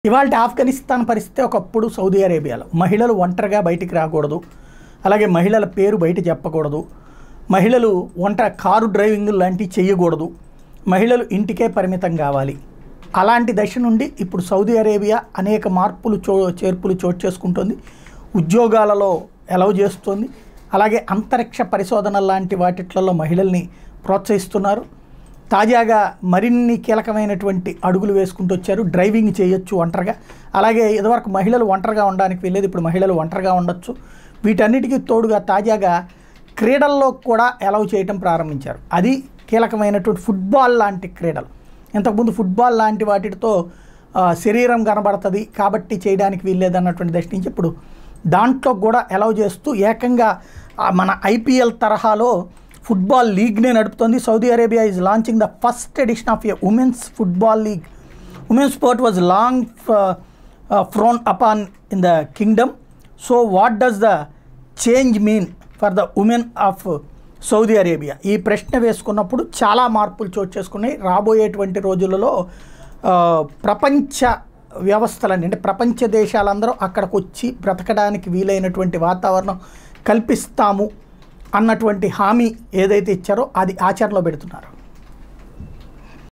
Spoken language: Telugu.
ఇవాళ ఆఫ్ఘనిస్తాన్ పరిస్థితి ఒకప్పుడు సౌదీ అరేబియాలో మహిళలు ఒంటరిగా బయటికి రాకూడదు అలాగే మహిళల పేరు బయట చెప్పకూడదు మహిళలు వంట కారు డ్రైవింగ్ లాంటివి చేయకూడదు మహిళలు ఇంటికే పరిమితం కావాలి అలాంటి దశ నుండి ఇప్పుడు సౌదీ అరేబియా అనేక మార్పులు చో చేర్పులు చోటు చేసుకుంటుంది ఉద్యోగాలలో ఎలవ్ చేస్తుంది అలాగే అంతరిక్ష పరిశోధన లాంటి వాటిట్లలో మహిళల్ని ప్రోత్సహిస్తున్నారు తాజాగా మరిన్ని కీలకమైనటువంటి అడుగులు వేసుకుంటూ వచ్చారు డ్రైవింగ్ చేయొచ్చు ఒంటరిగా అలాగే ఇదివరకు మహిళలు ఒంటరిగా ఉండడానికి వెళ్ళేది ఇప్పుడు మహిళలు ఒంటరిగా ఉండొచ్చు వీటన్నిటికీ తోడుగా తాజాగా క్రీడల్లో కూడా అలౌ చేయటం ప్రారంభించారు అది కీలకమైనటువంటి ఫుట్బాల్ లాంటి క్రీడలు ఇంతకుముందు ఫుట్బాల్ లాంటి వాటితో ఆ, శరీరం కనబడుతుంది కాబట్టి చేయడానికి వీల్లేదన్నటువంటి దృష్టి నుంచి ఇప్పుడు దాంట్లో కూడా అలౌ చేస్తూ ఏకంగా ఆ, మన ఐపీఎల్ తరహాలో ఫుట్బాల్ లీగ్నే నడుపుతోంది Saudi Arabia is launching the first edition of a women's football league women's sport was long frowned upon in the kingdom so what does the change mean for the women of Saudi Arabia ఈ ప్రశ్న వేసుకున్నప్పుడు చాలా మార్పులు చోటు చేసుకున్నాయి రాబోయేటువంటి రోజులలో ఆ, ప్రపంచ వ్యవస్థలన్నీ అంటే ప్రపంచ దేశాలందరూ అక్కడికి వచ్చి బ్రతకడానికి వీలైనటువంటి వాతావరణం కల్పిస్తాము అన్నటువంటి హామీ ఏదైతే ఇచ్చారో అది ఆచరణలో పెడుతున్నారు